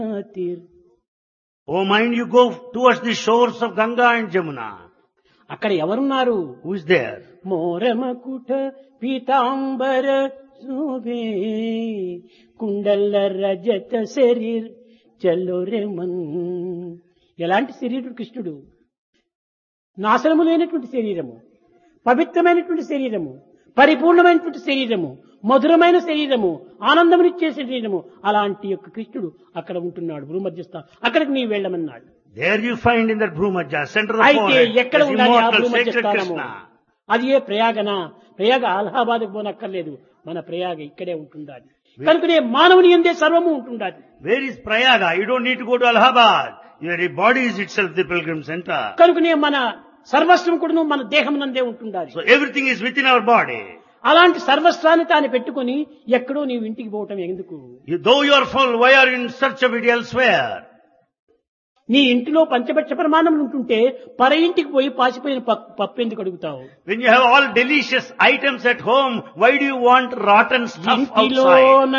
తీర్ Oh mind, you go towards the shores of Ganga and Jamuna. అక్కడ ఎవరున్నారు Who is there? మోరమకుట పీతాంబర శోభే కుండల రజత శరీర్ చల్లోరెమన్ ఎలాంటి శరీరుడు కృష్ణుడు నాశనము లేనటువంటి శరీరము పవిత్రమైనటువంటి శరీరము పరిపూర్ణమైనటువంటి శరీరము మధురమైన శరీరము ఆనందమునిచ్చే శరీరము అలాంటి యొక్క కృష్ణుడు అక్కడ ఉంటున్నాడు భూమధ్యస్థ అక్కడికి నీవు వెళ్ళమన్నాడు There you find in that Bhrumaja, center of అయితే forehead, ఎక్కడ is ఉండాలి ఆ immortal, భూమధ్య sacred స్థానము Krishna. అది ఏ ప్రయాగన ప్రయాగ అలహాబాద్కు పోనక్కర్లేదు మన ప్రయాగ ఇక్కడే ఉంటుండాలి కనుకనే మానవుని ఎందే సర్వము ఉంటుండాలి Where is Prayaga? You don't need to go to Allahabad. Your body is itself the pilgrim center. కనుకనే మన సర్వస్వం కూడా మన దేహం నందే ఉంటుండాలి So everything is within our body. అలాంటి సర్వస్వాన్ని తాను పెట్టుకొని ఎక్కడో నీవు ఇంటికి పోవటం ఎందుకు You, though you are full, why are you in search of it elsewhere? నీ ఇంటిలో పంచపక్ష ప్రమాణములు ఉంటుంటే పర ఇంటికి పోయి పాసిపోయిన ప- పప్పు ఎందుకు అడుగుతావు When you have all delicious items at home, why do you want rotten stuff ఇంటిలో outside?